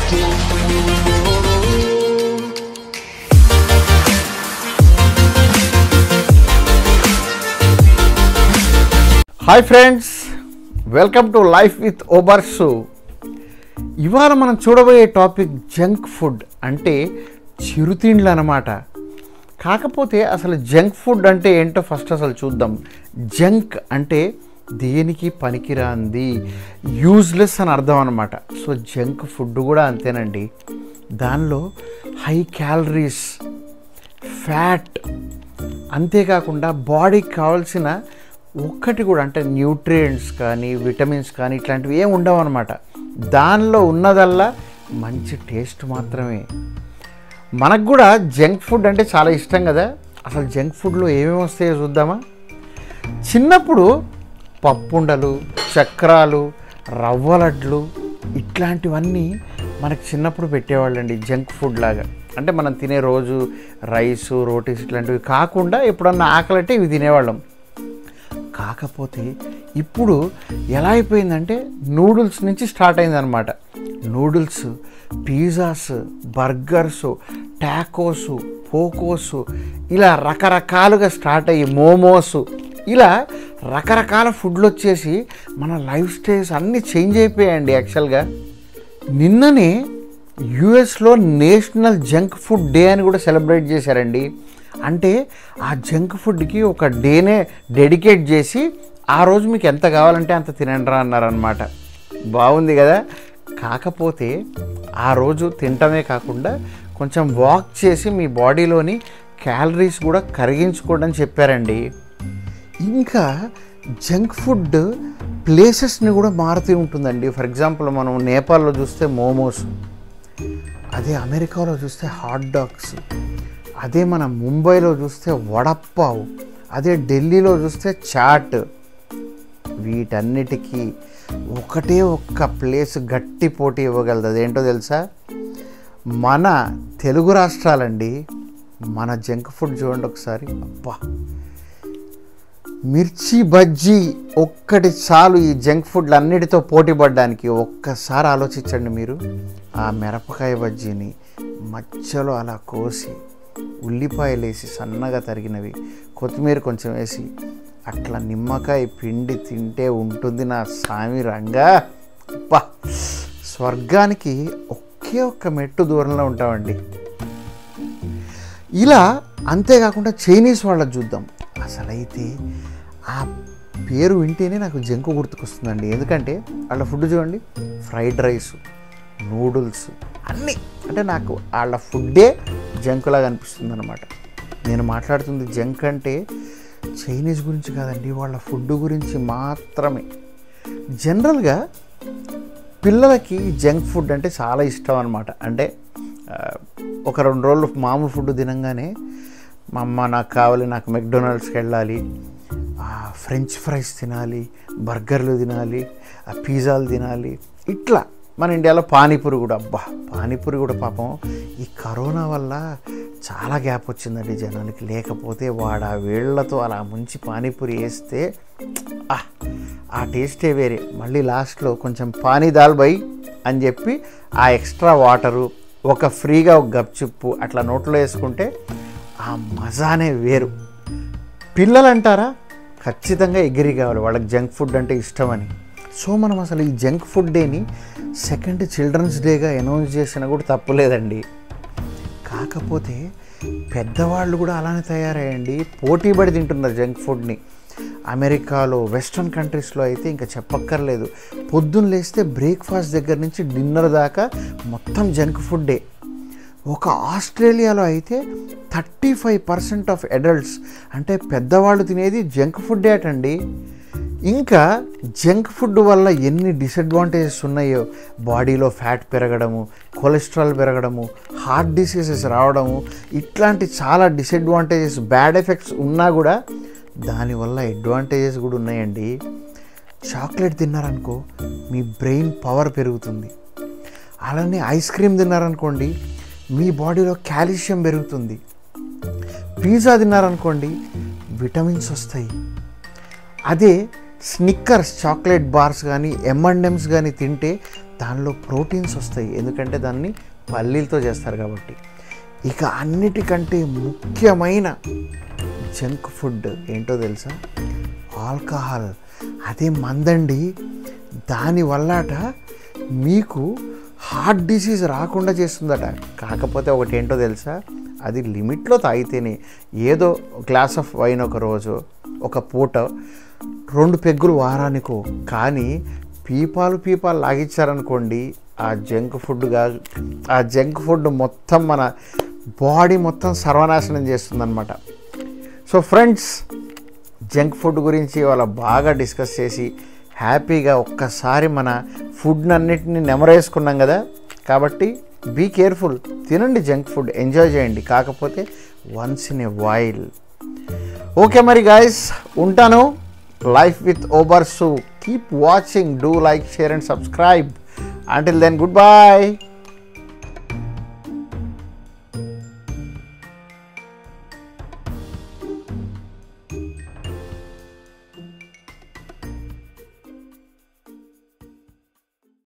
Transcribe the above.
hi friends welcome to life with ఓబర్సు ఇవాళ మనం చూడబోయే టాపిక్ జంక్ ఫుడ్ అంటే చిరుతిండ్లు అన్నమాట కాకపోతే అసలు జంక్ ఫుడ్ అంటే ఏంటో ఫస్ట్ అసలు చూద్దాం జంక్ అంటే దేనికి పనికిరాంది యూజ్లెస్ అని అర్థం అనమాట సో జంక్ ఫుడ్ కూడా అంతేనండి దానిలో హై క్యాలరీస్ ఫ్యాట్ అంతేకాకుండా బాడీకి కావాల్సిన ఒక్కటి కూడా అంటే న్యూట్రియంట్స్ కానీ విటమిన్స్ కానీ ఇట్లాంటివి ఏమి ఉండవు అనమాట దానిలో ఉన్నదల్లా మంచి టేస్ట్ మాత్రమే మనకు కూడా జంక్ ఫుడ్ అంటే చాలా ఇష్టం కదా అసలు జంక్ ఫుడ్లో ఏమేమి వస్తాయో చూద్దామా చిన్నప్పుడు పప్పుండలు చక్రాలు రవ్వ లడ్లు ఇట్లాంటివన్నీ మనకు చిన్నప్పుడు పెట్టేవాళ్ళండి జంక్ ఫుడ్ లాగా అంటే మనం తినే రోజు రైస్ రోటీస్ ఇట్లాంటివి కాకుండా ఎప్పుడన్నా ఆకలంటే ఇవి తినేవాళ్ళం కాకపోతే ఇప్పుడు ఎలా అయిపోయిందంటే నూడిల్స్ నుంచి స్టార్ట్ అయిందనమాట నూడిల్స్ పిజ్జాస్ బర్గర్స్ టాకోస్ పోకోస్ ఇలా రకరకాలుగా స్టార్ట్ అయ్యి మోమోస్ ఇలా రకరకాల ఫుడ్లు వచ్చేసి మన లైఫ్ స్టైల్స్ అన్నీ చేంజ్ అయిపోయాయండి యాక్చువల్గా నిన్ననే యుఎస్లో నేషనల్ జంక్ ఫుడ్ డే అని కూడా సెలబ్రేట్ చేశారండి అంటే ఆ జంక్ ఫుడ్కి ఒక డేనే డెడికేట్ చేసి ఆ రోజు మీకు ఎంత కావాలంటే అంత తినండి రా అన్నారనమాట బాగుంది కదా కాకపోతే ఆ రోజు తినటమే కాకుండా కొంచెం వాక్ చేసి మీ బాడీలోని క్యాలరీస్ కూడా కరిగించుకోవడం చెప్పారండి ఇంకా జంక్ ఫుడ్ ప్లేసెస్ని కూడా మారుతూ ఉంటుందండి ఫర్ ఎగ్జాంపుల్ మనం నేపాల్లో చూస్తే మోమోస్ అదే అమెరికాలో చూస్తే హాట్ డాగ్స్ అదే మన ముంబైలో చూస్తే వడప్పావు అదే ఢిల్లీలో చూస్తే చాట్ వీటన్నిటికీ ఒకటే ఒక్క ప్లేస్ గట్టి పోటీ ఇవ్వగలదు అదేంటో తెలుసా మన తెలుగు రాష్ట్రాలండి మన జంక్ ఫుడ్ చూడండి ఒకసారి అబ్బా మిర్చి బజ్జీ ఒక్కటి చాలు ఈ జంక్ ఫుడ్లు అన్నిటితో పోటీ పడడానికి ఒక్కసారి ఆలోచించండి మీరు ఆ మిరపకాయ బజ్జీని మధ్యలో అలా కోసి ఉల్లిపాయలు వేసి సన్నగా తరిగినవి కొత్తిమీర కొంచెం వేసి అట్లా నిమ్మకాయ పిండి తింటే ఉంటుంది నా సామి రంగా అబ్బా స్వర్గానికి ఒకే ఒక్క మెట్టు దూరంలో ఉంటామండి ఇలా అంతేకాకుండా చైనీస్ వాళ్ళకి చూద్దాం అసలైతే ఆ పేరు వింటేనే నాకు జంకు గుర్తుకొస్తుందండి ఎందుకంటే వాళ్ళ ఫుడ్ చూడండి ఫ్రైడ్ రైస్ నూడిల్స్ అన్నీ అంటే నాకు వాళ్ళ ఫుడ్డే జంకులాగా అనిపిస్తుంది అనమాట నేను మాట్లాడుతుంది జంక్ అంటే చైనీస్ గురించి కాదండి వాళ్ళ ఫుడ్ గురించి మాత్రమే జనరల్గా పిల్లలకి జంక్ ఫుడ్ అంటే చాలా ఇష్టం అనమాట అంటే ఆ, ఒక రెండు రోజులు మామూలు ఫుడ్ తినంగానే మా అమ్మ నాకు కావాలి నాకు మెక్డొనాల్డ్స్కి వెళ్ళాలి ఆ, ఫ్రెంచ్ ఫ్రైస్ తినాలి బర్గర్లు తినాలి ఆ పిజ్జాలు తినాలి ఇట్లా మన ఇండియాలో పానీపూరి కూడా అబ్బా పానీపూరి కూడా పాపం ఈ కరోనా వల్ల చాలా గ్యాప్ వచ్చిందండి జనానికి లేకపోతే వాడు ఆ వేళ్లతో అలా ముంచి పానీపూరి వేస్తే ఆహ్, ఆ టేస్టే వేరే మళ్ళీ లాస్ట్లో కొంచెం పానీ దాల్ బై అని చెప్పి ఆ ఎక్స్ట్రా వాటరు ఒక ఫ్రీగా ఒక గప్చుప్పు అట్లా నోట్లో వేసుకుంటే ఆ మజానే వేరు పిల్లలు అంటారా ఖచ్చితంగా ఎగిరి కావాలి వాళ్ళకి జంక్ ఫుడ్ అంటే ఇష్టమని సో మనం అసలు ఈ జంక్ ఫుడ్ డేని సెకండ్ చిల్డ్రన్స్ డేగా అనౌన్స్ చేసినా కూడా తప్పులేదండి కాకపోతే పెద్దవాళ్ళు కూడా అలానే తయారయ్యండి పోటీ పడి తింటున్నారు జంక్ ఫుడ్ని అమెరికాలో వెస్ట్రన్ కంట్రీస్లో అయితే ఇంకా చెప్పక్కర్లేదు పొద్దున్న లేస్తే బ్రేక్ఫాస్ట్ దగ్గర నుంచి డిన్నర్ దాకా మొత్తం జంక్ ఫుడ్డే ఒక ఆస్ట్రేలియాలో అయితే thirty five percent of adults అంటే పెద్దవాళ్ళు తినేది జంక్ ఫుడ్డే అటండి ఇంకా జంక్ ఫుడ్ వల్ల ఎన్ని డిసడ్వాంటేజెస్ ఉన్నాయో బాడీలో ఫ్యాట్ పెరగడము కొలెస్ట్రాల్ పెరగడము హార్ట్ డిసీజెస్ రావడము ఇట్లాంటి చాలా డిసడ్వాంటేజెస్ బ్యాడ్ ఎఫెక్ట్స్ ఉన్నా కూడా దానివల్ల అడ్వాంటేజెస్ కూడా ఉన్నాయండి చాక్లెట్ తిన్నారనుకో మీ బ్రెయిన్ పవర్ పెరుగుతుంది అలానే ఐస్ క్రీమ్ తిన్నారనుకోండి మీ బాడీలో కాల్షియం పెరుగుతుంది పిజ్జా తిన్నారనుకోండి విటమిన్స్ వస్తాయి అదే స్నిక్కర్స్ చాక్లెట్ బార్స్ కానీ ఎంఎండ్ఎమ్స్ కానీ తింటే దానిలో ప్రోటీన్స్ వస్తాయి ఎందుకంటే దాన్ని పల్లీలతో చేస్తారు కాబట్టి ఇక అన్నిటికంటే ముఖ్యమైన జంక్ ఫుడ్ ఏంటో తెలుసా ఆల్కహాల్ అదే మందండి దానివల్లట మీకు హార్ట్ డిసీజ్ రాకుండా చేస్తుందట కాకపోతే ఒకటి ఏంటో తెలుసా అది లిమిట్లో తాగితేనే ఏదో గ్లాస్ ఆఫ్ వైన్ ఒక రోజు ఒక పూట రెండు పెగ్గులు వారానికో కానీ పీపాలు పీపాలు లాగించారనుకోండి ఆ జంక్ ఫుడ్గా ఆ జంక్ ఫుడ్ మొత్తం మన బాడీ మొత్తం సర్వనాశనం చేస్తుందన్నమాట సో ఫ్రెండ్స్ జంక్ ఫుడ్ గురించి ఇవాళ బాగా డిస్కస్ చేసి హ్యాపీగా ఒక్కసారి మన ఫుడ్ అన్నిటిని నెమరేసుకున్నాం కదా కాబట్టి బీ కేర్ఫుల్ తినండి జంక్ ఫుడ్ ఎంజాయ్ చేయండి కాకపోతే once in a while okay మరి గాయస్ ఉంటాను లైఫ్ విత్ ఓబర్ so keep watching do like share and subscribe until then good bye